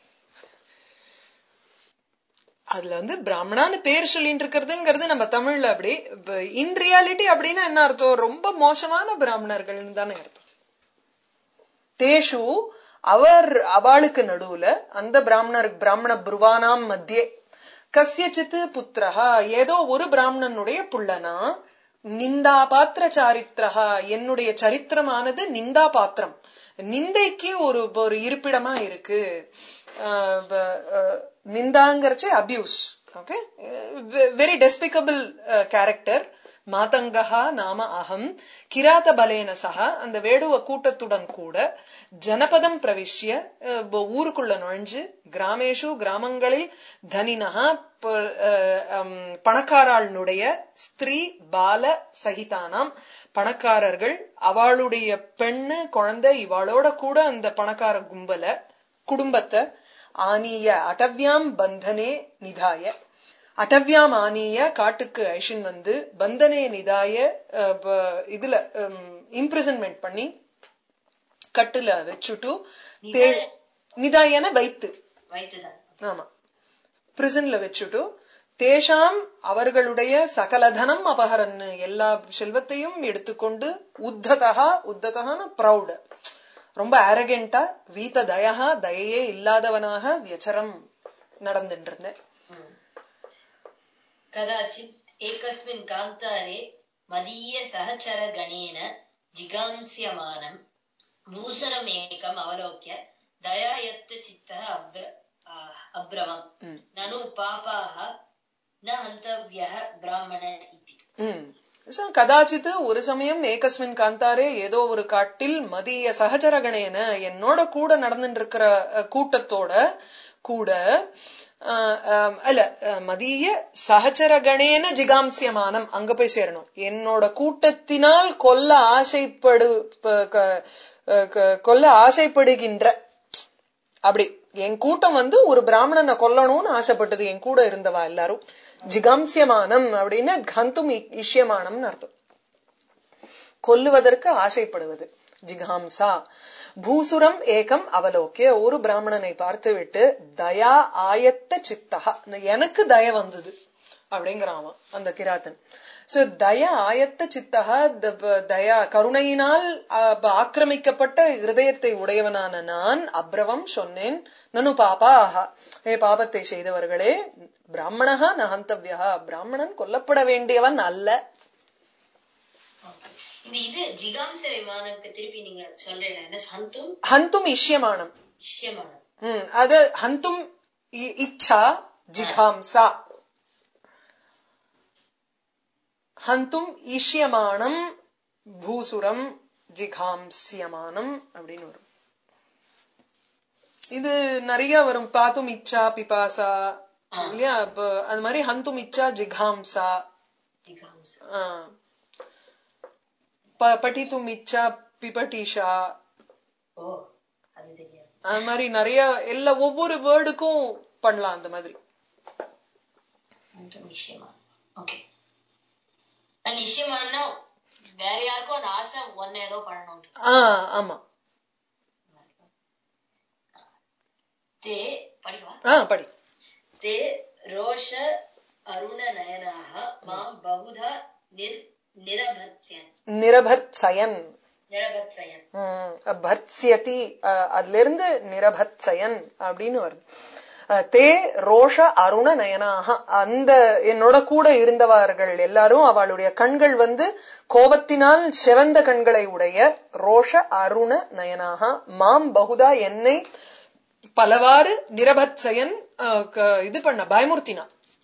அதுல வந்து பிராமணான்னு பேர் சொல்லிட்டு இருக்கிறதுங்கிறது நம்ம தமிழ்ல அப்படி இன் ரியாலிட்டி அப்படின்னா என்ன அர்த்தம் ரொம்ப மோசமான பிராமணர்கள்னு தானே அர்த்தம் தேஷு அவர் அவளுக்கு நடுவுல அந்த பிராமணர் பிராமண புருவானாம் மத்தியே கசியச்சித்து புத்திரஹா ஏதோ ஒரு பிராமணனுடைய புள்ளனா நிந்தா பாத்திர சாரித்திரா என்னுடைய சரித்திரமானது நிந்தா பாத்திரம் நிந்தைக்கு ஒரு ஒரு இருப்பிடமா இருக்கு அஹ் ப- அஹ் நிந்தாங்கிறச்சே abuse okay very despicable character மாதங்கஹா நாம அகம் கிராத பலேன சக அந்த வேடுவ கூட்டத்துடன் கூட ஜனபதம் பிரவிஷ்ய அஹ், ப- ஊருக்குள்ள நுழைஞ்சு கிராமேஷு கிராமங்களில் தனினஹா ப- அஹ், ஹம், பணக்காராளுடைய ஸ்திரீ பால சகிதானாம் பணக்காரர்கள் அவளுடைய பெண்ணு குழந்தை இவாளோட கூட அந்த பணக்கார கும்பல குடும்பத்தை ஆனிய அடவ்யாம் பந்தனே நிதாய அடவ்யாம் ஆனிய காட்டுக்கு ஐஷன் வந்து பந்தனே நிதாய அஹ், ப- இதுல இம்ப்ரிசன்மெண்ட் பண்ணி கட்டுல வச்சுட்டு தே- நிதாயன வைத்து வைத்துதான் ஆமா பிரிசன்ல வச்சுட்டு தேஷாம் அவர்களுடைய சகலதனம் அபகரன்னு எல்லா செல்வத்தையும் எடுத்துக்கொண்டு உத்ததா உத்ததகான ப்ரௌட் ரொம்ப அரகெண்டா வீத தயா தயையே இல்லாதவனாக வியச்சரம் நடந்துட்டு இருந்தேன் कदाचित् एकस्मिन् कान्तारे मदीय सहचरगणेन जिगांस्यमानम् भूसरमेकम् अवलोक्य दयायत्तचित्तः अब्र आ- अब्रवम् ननु पापाः न हन्तव्यः ब्राह्मण इति ம். So, கதாச்சித்து ஒரு சமயம் ஏகஸ்மின் காந்தாரே ஏதோ ஒரு காட்டில் மதிய சகச்சரகணேன என்னோட கூட நடந்துட்டு இருக்கிற அஹ், கூட்டத்தோட கூட அஹ், அஹ், அல்ல அஹ், மதிய சகச்சரகணேன ஜிகாம்சியமானம் அங்க போய் சேரணும் என்னோட கூட்டத்தினால் கொல்ல ஆசைப்படு ப- க- அஹ், க- கொல்ல ஆசைப்படுகின்ற அப்படி என் கூட்டம் வந்து ஒரு பிராமணனை கொல்லணும்னு ஆசைப்பட்டது என் கூட இருந்தவா எல்லாரும் ஜிகாம்சியமானம் அப்படின்னு கந்தும் இ- இஷ்யமானம்னு அர்த்தம் கொல்லுவதற்கு ஆசைப்படுவது ஜிகாம்சா பூசுரம் ஏகம் அவலோக்கிய ஒரு பிராமணனை பார்த்துவிட்டு தயா ஆயத்த சித்தகா எனக்கு தய வந்தது அப்படிங்கிறான் அவன் அந்த கிராத்தன் சோ தய ஆயத்த சித்தகா த- ப- தயா கருணையினால் ஆ, ப- ஆக்கிரமிக்கப்பட்ட இருதயத்தை உடையவனான நான் அப்ரவம் சொன்னேன் நனு பாபா ஆஹா ஏ பாபத்தை செய்தவர்களே பிராமணஹா நகந்தவ்யா பிராமணன் கொல்லப்பட வேண்டியவன் அல்ல இது இது ஜிகாம்ச விமானத்துக்கு திருப்பி நீங்க சொல்றீங்க என்ன ஹந்தும் ஹந்தும் இஷ்யமானம் இஷ்யமானம் ம், அது ஹந்தும் இ- இச்சா ஜிகாம்சா ஹந்தும் ஈஷ்யமானம் பூசுரம் ஜிகாம்சியமானம் அப்படின்னு வரும் இது நிறைய வரும் பாத்தும் இச்சா பிபாசா இல்லையா இப்ப அது மாதிரி ஹந்தும் இச்சா ஜிகாம்சா ஜிகாம்ச ஆ. ப- படித்தும் இச்சா பிபட்டிஷா ஓ அது தெரியாது அது மாதிரி நிறைய எல்லா ஒவ்வொரு வேர்டுக்கும் பண்ணலாம் அந்த மாதிரி ஹந்தும் இஷ்யமானம் ஓகே நான் இஷ்யமானம்னா வேற யாருக்கும் அந்த ஆசை ஒன்ன ஏதோ பண்ணணும் ஆ ஆமா தே படிக்கவா ஆ படி ते रोष अरुणनयनाः मां बहुधा निर् निरभत्स्यन् நிரபத்சயன் निरभत्सयन् ம், பர்த்ஸ்யதி அஹ், அதுல இருந்து நிரபத்சயன் அப்படின்னு வருது அஹ், தே ரோஷ அருண நயனாக அந்த என்னோட கூட இருந்தவர்கள் எல்லாரும் அவளுடைய கண்கள் வந்து கோபத்தினால் செவந்த கண்களை உடைய ரோஷ அருண நயனாக மாம் பகுதா என்னை பலவாறு நிரபத்சயன் அஹ், க- இது பண்ண பயமுறுத்தினா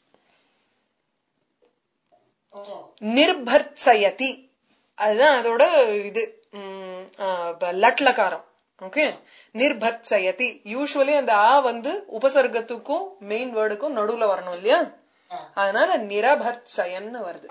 ஓ நிர்பர்த்சயதி அதுதான் அதோட இது ம், ஆ, ப- லட்லகாரம் ஓகே நிர்பர்த்சயதி யூஸ்வலி அந்த ஆ வந்து உபசர்க்கத்துக்கும் மெயின் வேர்டுக்கும் நடுவுல வரணும் இல்லையா ஆ. அதனால நிரபர்த்சயன்னு வருது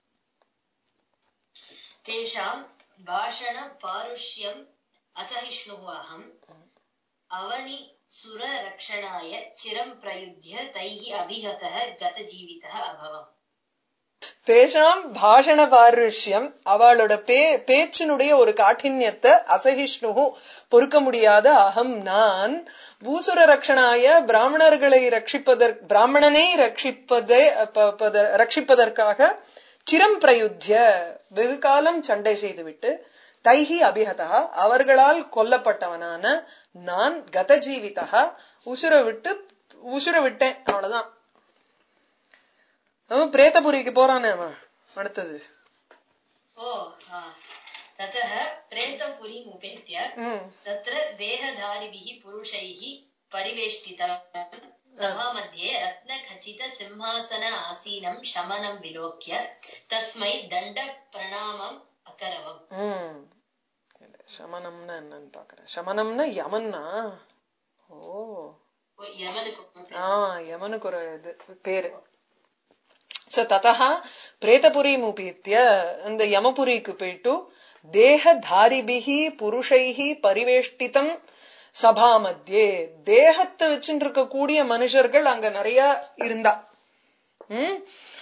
तेषां भाषणपारुष्यम् असहिष्णुः अहम् अवनि सुररक्षणाय चिरं प्रयुध्य तैः अभिहतः गतजीवितः अभवम् தேஷாம் பாஷண பாருஷ்யம் அவளோட பே பேச்சினுடைய ஒரு காഠின்யத்தை அசகிஷ்ணுகு பொறுக்க முடியாத அகம் நான் பூசுர ரக்ஷனாய பிராமணர்களை ரட்சிப்பதற் பிராமணனை ரட்சிப்பதே ப- பத- ரட்சிப்பதற்காக சிரம் பிரயுத்திய வெகு காலம் சண்டை செய்துவிட்டு தைஹி அபிஹதா அவர்களால் கொல்லப்பட்டவனான நான் கதஜீவிதா உசுர விட்டு உசுர விட்டேன் அவ்வளவுதான் அவன் பிரேதபுரிக்கு போறானே அவன் அடுத்தது ओ हा ततः प्रेतपुरीम् उपेत्य ம் तत्र देहधारिभिः पुरुषैः परिवेष्टितं सभामध्ये रत्नखचितसिंहासन आसीनं शमनं विलोक्य तस्मै दण्डप्रणामम् अकरवम् ம் சமனம்னா என்னன்னு பாக்குறேன் சமனம்னா யமன்னா ஓ ஓ, யமனுக்கு ஒரு ஆ யமனுக்கு ஒரு இது பேரு சோ ததா பிரேதபுரீம் உபீத்திய அந்த யமபுரிக்கு போயிட்டு தேகதாரிபிகி புருஷைஹி பரிவேஷ்டிதம் சபா மத்தியே தேகத்தை வச்சுட்டு இருக்கக்கூடிய மனுஷர்கள் அங்க நிறைய இருந்தா ம்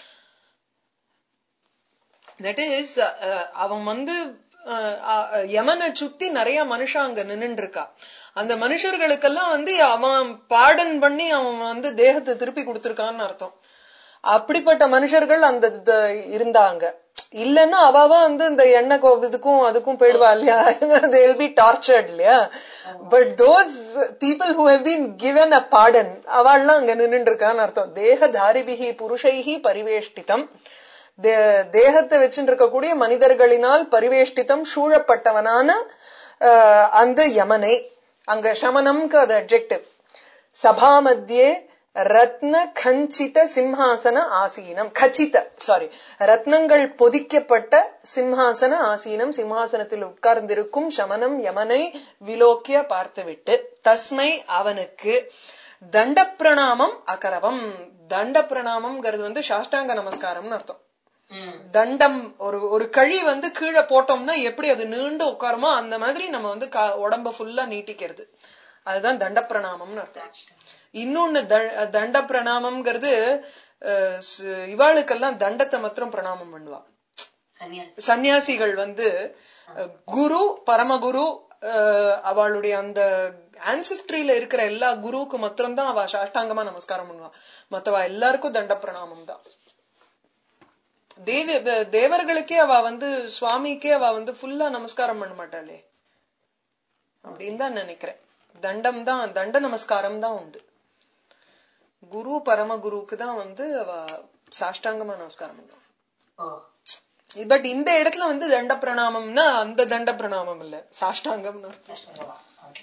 தட் இஸ் அவன் வந்து அஹ், அஹ், யமனை சுத்தி நிறைய மனுஷன் அங்க நின்னுட்டு இருக்கா அந்த மனுஷர்களுக்கெல்லாம் வந்து அவன் பாடன் பண்ணி அவன் வந்து தேகத்தை திருப்பி கொடுத்திருக்கான்னு அர்த்தம் அப்படிப்பட்ட மனுஷர்கள் அந்த இது இருந்தாங்க இல்லன்னா அவாவ வந்து இந்த எண்ணெய் கோ- இதுக்கும் அதுக்கும் போயிடுவா இல்லையா they will be tortured இல்லையா but those people who have been given a pardon அவள்லாம் அங்க நின்னுட்டு இருக்கான்னு அர்த்தம் தேக தாரிபிகி புருஷைகி பரிவேஷ்டிதம் தே- தேகத்தை வச்சுட்டு இருக்கக்கூடிய மனிதர்களினால் பரிவேஷ்டிதம் சூழப்பட்டவனான அஹ், அந்த யமனை அங்க சமனம்க்கு அது அப்ஜெக்டிவ் சபா மத்தியே ரத்ன கஞ்சித சிம்ஹாசன ஆசீனம் கச்சித சாரி ரத்னங்கள் பொதிக்கப்பட்ட சிம்ஹாசன ஆசீனம் சிம்ஹாசனத்தில் உட்கார்ந்திருக்கும் சமனம் யமனை விலோக்கிய பார்த்துவிட்டு தஸ்மை அவனுக்கு தண்ட பிரணாமம் அகரவம் தண்ட பிரணாமம்ங்கிறது வந்து சாஷ்டாங்க நமஸ்காரம்னு அர்த்தம் ம் தண்டம் ஒரு ஒரு கழி வந்து கீழே போட்டோம்னா எப்படி அது நீண்டு உட்காருமோ அந்த மாதிரி நம்ம வந்து கா- உடம்ப ஃபுல்லா நீட்டிக்கிறது அதுதான் தண்ட பிரணாமம்னு அர்த்தம் இன்னொன்னு த- தண்ட பிரணாமம்ங்கிறது அஹ், ஸ்- இவாளுக்கெல்லாம் தண்டத்தை மாத்திரம் பிரணாமம் பண்ணுவா சன்னியாசி சன்னியாசிகள் வந்து அஹ், குரு பரமகுரு அஹ், அவளுடைய அந்த ஆன்சிஸ்ட்ரியில இருக்கிற எல்லா குருவுக்கு மாத்திரம்தான் அவ சாஷ்டாங்கமா நமஸ்காரம் பண்ணுவா மத்தவா எல்லாருக்கும் தண்ட பிரணாமம் தான் தேவி த- தேவர்களுக்கே அவ வந்து சுவாமிக்கே அவ வந்து ஃபுல்லா நமஸ்காரம் பண்ண மாட்டாளே அப்படின்னு தான் நினைக்கிறேன் தண்டம் தான் தண்ட நமஸ்காரம் தான் உண்டு குரு பரமகுருவுக்கு தான் வந்து அவ சாஷ்டாங்கமா நமஸ்காரம் பண்ணுவான் ஓ பட் இந்த இடத்துல வந்து தண்ட பிரணாமம்னா அந்த தண்ட பிரணாமம் இல்ல சாஷ்டாங்கம்னு அர்த்தம் अष्टमः ओके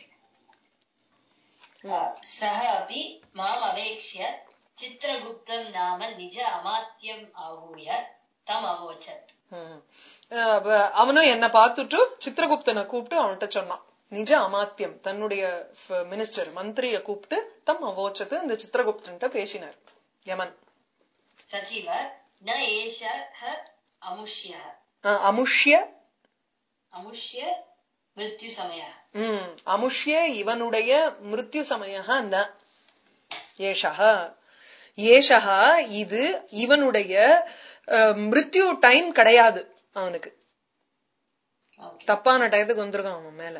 सः अपि माम् अवेक्ष्य चित्रगुप्तं नाम निज अमात्यम् आहूय तम् अवोचत् ம். அஹ் அப்ப அவனும் என்ன பார்த்துட்டு சித்திரகுப்தனை கூப்பிட்டு அவன்கிட்ட சொன்னான் நிஜ அமாத்தியம் தன்னுடைய மினிஸ்டர் மந்திரிய கூப்பிட்டு தம் அவோச்சத்து இந்த சித்திரகுப்தன்ட்ட பேசினார் யமன் सचिव न एषः अमुष्यः அஹ் அமுஷ்ய अमुष्य मृत्युसमयः ம் அமுஷ்ய இவனுடைய மிருத்யு சமய ந ஏஷா ஏஷா இது இவனுடைய அஹ், மிருத்யு டைம் கிடையாது அவனுக்கு ओके தப்பான டயத்துக்கு வந்திருக்கான் அவன் மேல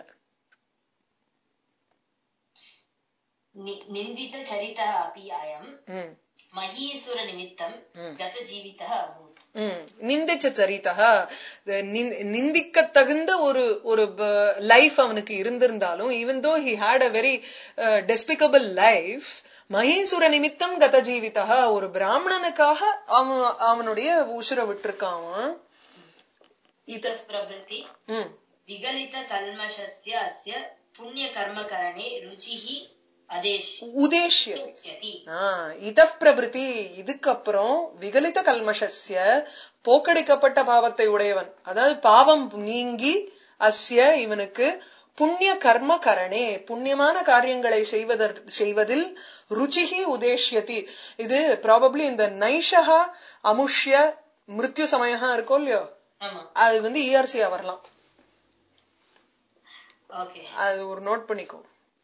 नि- निन्दितचरितः अपि अयम् ம் महीसुरनिमित्तं गतजीवितः अभूत् ம். நிந்திச்ச சரிதா நிந்திக்க தகுந்த ஒரு ஒரு லைஃப் அவனுக்கு இருந்திருந்தாலும் even though he had a very despicable life மகேசுர நிமித்தம் கத ஜீவிதா ஒரு பிராமணனுக்காக அவன் அவனுடைய உசுரை விட்டிருக்கான் அவன். इतः प्रभृति ம் विगलितकल्मषस्य अस्य पुण्यकर्मकरणे रुचिः अदेश् உதேஷ்யதி उच्यति இத பிரபிருதி இதுக்கப்புறம் விகலித கல்மஷஸ்ய போக்கடிக்கப்பட்ட பாவத்தை உடையவன் அதாவது பாவம் நீங்கி அஸ்ய இவனுக்கு புண்ணிய கர்ம கரணே புண்ணியமான காரியங்களை செய்வதற் செய்வதில் ருச்சிகி உதேஷ்யதி இது ப்ராபப்ளி இந்த நைஷகா அமுஷ்ய மிருத்யு சமயமா இருக்கும் இல்லையோ ஆமா அது வந்து இஆர்சியா வரலாம் ஓகே அது ஒரு நோட் பண்ணிக்கோ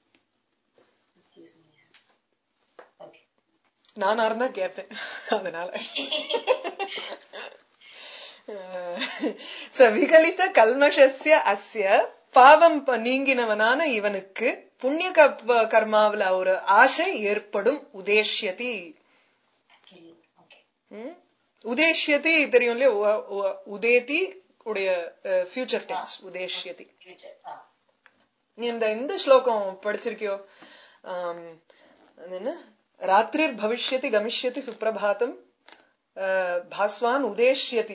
ஓகே நானா இருந்தா கேட்பேன் அதனால ச விகலித கல்மஷஸ்ய அஸ்ய பாவம் ப- நீங்கினவனான இவனுக்கு புண்ணிய கப்- கர்மாவுல ஒரு ஆசை ஏற்படும் உதேஷ்யதி ஓகே ம்? உதேஷ்யதி தெரியும் இல்லையா உ- உ- உதேதி உடைய ஃபியூச்சர் டென்ஸ் உதேஷ்யதி ஃபியூச்சர் ஆ நீ இந்த இந்த ஸ்லோகம் படிச்சிருக்கியோ ஆம், அது என்ன ராத்திரிர் பவிஷ்யதி கமிஷ்யதி சுப்பிரபாதம் அஹ், பாஸ்வான் உதேஷ்யதி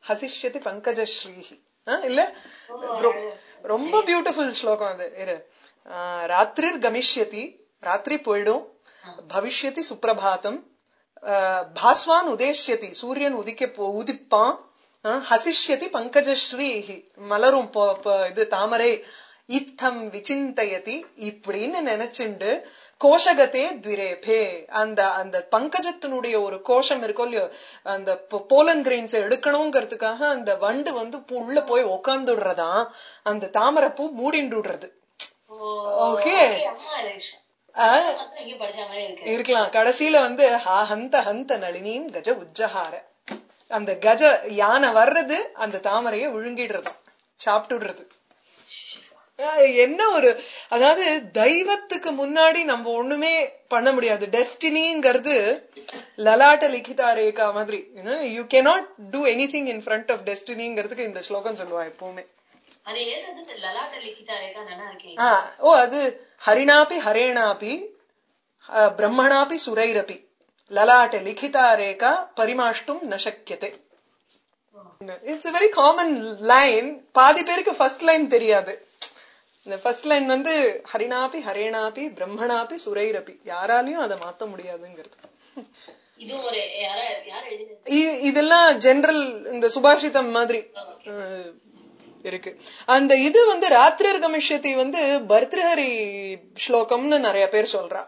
ஹசிஷ்யதி பங்கஜஸ்ரீஹி ஆ, இல்ல ரொ- ரொம்ப பியூட்டிஃபுல் ஸ்லோகம் அது இரு ஆ, ராத்திரிர் கமிஷ்யதி ராத்திரி போயிடும் பவிஷ்யதி சுப்பிரபாதம் ஆ, பாஸ்வான் உதேஷ்யதி சூரியன் உதிக்க போ- உதிப்பான் ஆ, ஹசிஷ்யதி பங்கஜஸ்ரீஹி மலரும் பொ- பொ- இது தாமரை இத்தம் விசிந்தயதி இப்படின்னு நினைச்சுண்டு கோஷகத்தே த்விரேபே அந்த அந்த பங்கஜத்தினுடைய ஒரு கோஷம் இருக்கும் இல்லையோ அந்த போலன் கிரெயின்ஸ் எடுக்கணுங்கிறதுக்காக அந்த வண்டு வந்து பூ- உள்ள போய் உக்காந்துடுறதாம் அந்த தாமரை பூ மூடிண்டுடுறது Okay. அம்மா இது ஆ, மாத்திரம் எங்கேயும் படிச்ச மாதிரி இருக்கு இருக்கலாம் கடைசியில வந்து ஹா ஹந்த ஹந்த நளினியும் கஜ உஜ்ஜஹார அந்த கஜ யானை வர்றது அந்த தாமரையை விழுங்கிடுறதாம் சாப்பிட்டுடுறது ஆஹ் என்ன ஒரு அதாவது தெய்வத்துக்கு முன்னாடி நம்ம ஒண்ணுமே பண்ண முடியாது டெஸ்டினிங்கிறது லலாட்ட லிகிதா ரேகா மாதிரி you cannot do anything in front of டெஸ்டினிங்கிறதுக்கு இந்த ஸ்லோகம் சொல்லுவா எப்பவுமே அது ஏது வந்து இந்த லலாட்ட லிக்கிதா ரேகா நல்லா இருக்கேன் ஆ, ஓ அது ஹரிணாபி ஹரேணாபி ஆ, பிரம்மணாபி சுரைரபி லலாட்ட லிகிதா ரேகா பரிமாஷ்டும் ந சக்கியதே இட்ஸ் வெரி காமன் லைன் பாதி பேருக்கு ஃபர்ஸ்ட் லைன் தெரியாது இந்த ஃபர்ஸ்ட் லைன் வந்து ஹரிணாபி ஹரேணாபி பிரம்மணாபி சுரைரபி யாராலையும் அதை மாத்த முடியாதுங்கிறது இதுவும் ஒரு யார யார் எழுதினது இ- இதெல்லாம் ஜெனரல் இந்த சுபாஷிதம் மாதிரி அஹ், இருக்கு அந்த இது வந்து ராத்திரர் கமிஷத்தி வந்து பர்திருஹரி ஸ்லோகம்னு நிறைய பேர் சொல்றா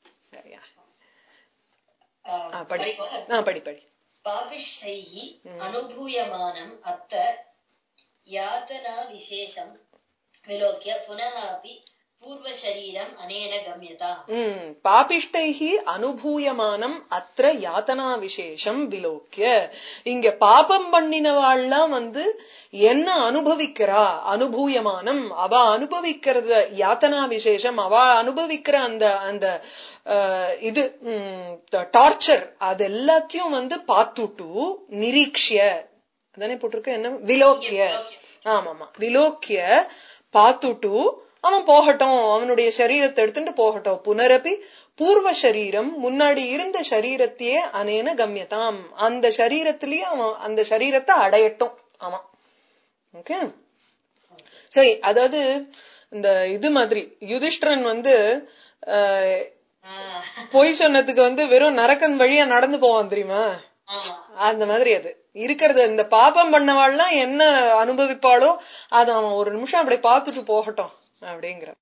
ஆ, படி ஆ, படி படி पापिष्ठैः अनुभूयमानम् अत्र यातना विशेषं विलोक्य पुनः अपि पूर्वशरीरम् अनेन गम्यताम् ம் பாபிஷ்டைஹி அனுபூயமானம் அத்திர யாத்தனா விசேஷம் விலோக்கிய இங்க பாபம் பண்ணினவாள்லாம் வந்து என்ன அனுபவிக்கிறா அனுபூயமானம் அவ அனுபவிக்கிறத யாத்தனா விசேஷம் அவ அனுபவிக்கிற அந்த அந்த அஹ், இது டார்ச்சர் அது எல்லாத்தையும் வந்து பார்த்துட்டு நிரீக்ஷிய அதானே போட்டிருக்க என்ன விலோக்கிய ஆமாமா விலோக்கிய பார்த்துட்டு அவன் போகட்டும் அவனுடைய சரீரத்தை எடுத்துட்டு போகட்டும் புனரப்பி பூர்வ சரீரம் முன்னாடி இருந்த சரீரத்தையே அனேன கம்யதாம் அந்த சரீரத்திலேயே அவன் அந்த சரீரத்தை அடையட்டும் அவன் ஓகே சரி அதாவது இந்த இது மாதிரி யுதிஷ்டிரன் வந்து அஹ், ஆஹ் பொய் சொன்னதுக்கு வந்து வெறும் நரக்கன் வழியா நடந்து போவான் தெரியுமா ஆமா அந்த மாதிரி அது இருக்கிறது இந்த பாபம் பண்ணவாள்லாம் என்ன அனுபவிப்பாளோ அதை அவன் ஒரு நிமிஷம் அப்படி பார்த்துட்டு போகட்டும் அப்படிங்கிற